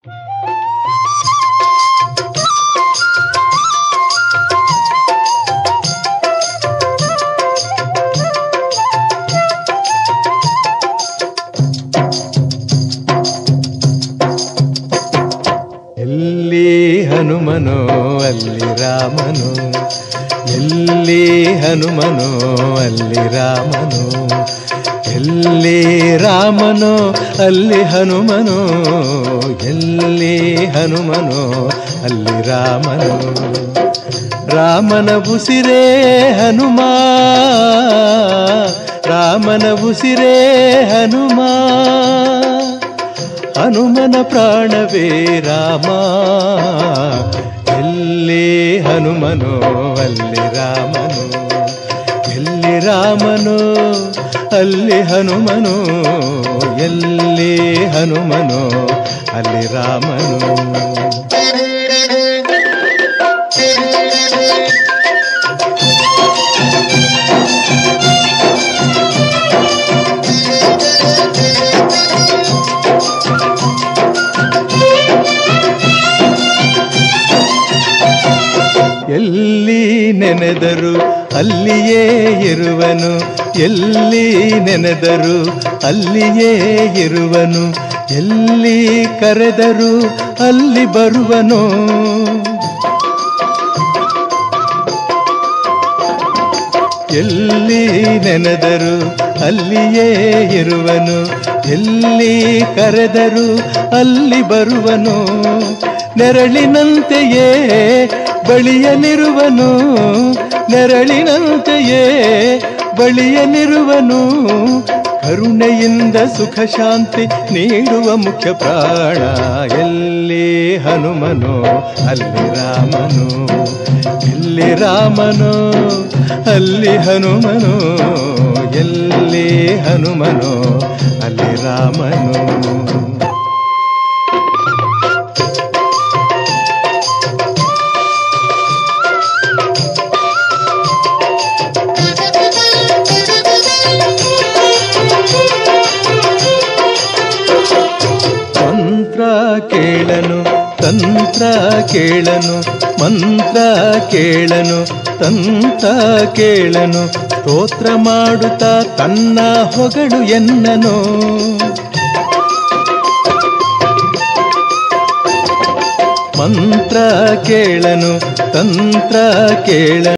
ಎಲ್ಲಿ ಹನುಮನೋ ಅಲ್ಲಿ ರಾಮನು ಎಲ್ಲಿ ಹನುಮನೋ ಅಲ್ಲಿ ರಾಮನು ಎಲ್ಲಿ ರಾಮನೋ ಅಲ್ಲಿ ಹನುಮನೋ ಎಲ್ಲಿ ಹನುಮನೋ ಅಲ್ಲಿ ರಾಮನು ರಾಮನ ಉಸಿರೇ ಹನುಮ ರಾಮನ ಉಸಿರೇ ಹನುಮ ಹನುಮನ ಪ್ರಾಣವೇ ರಾಮ ಎಲ್ಲಿ ಹನುಮನೋ ಅಲ್ಲಿ ರಾಮನು ಎಲ್ಲಿ ರಾಮನು ಅಲ್ಲಿ ಹನುಮನು ಎಲ್ಲಿ ಹನುಮನು ಅಲ್ಲಿ ರಾಮನು ಎಲ್ಲಿ ನೆನೆದರು ಅಲ್ಲಿಯೇ ಇರುವನು ಎಲ್ಲಿ ನೆನೆದರು ಅಲ್ಲಿಯೇ ಇರುವನು ಎಲ್ಲಿ ಕರೆದರು ಅಲ್ಲಿ ಬರುವನು ಎಲ್ಲಿ ನೆನೆದರು ಅಲ್ಲಿಯೇ ಇರುವನು ಎಲ್ಲಿ ಕರೆದರು ಅಲ್ಲಿ ಬರುವನು ನೆರಳಿನಂತೆಯೇ ಬಳಿಯಲಿರುವನು ನೆರಳಿನಂತೆಯೇ ಬಳಿಯಲಿರುವನು ಕರುಣೆಯಿಂದ ಸುಖ ಶಾಂತಿ ನೀಡುವ ಮುಖ್ಯ ಪ್ರಾಣ ಎಲ್ಲಿ ಹನುಮನು ಅಲ್ಲಿ ರಾಮನು ಎಲ್ಲಿ ರಾಮನು ಅಲ್ಲಿ ಹನುಮನು ಎಲ್ಲಿ ಹನುಮನು ಅಲ್ಲಿ ರಾಮನು ಮಂತ್ರ ಕೇಳನು ತಂತ್ರ ಕೇಳನು ಮಂತ್ರ ಕೇಳನು ತಂತ್ರ ಕೇಳನು ಸ್ತೋತ್ರ ಮಾಡುತ್ತಾ ತನ್ನ ಹೊಗಳು ಎನ್ನನು ಮಂತ್ರ ಕೇಳನು ತಂತ್ರ ಕೇಳನು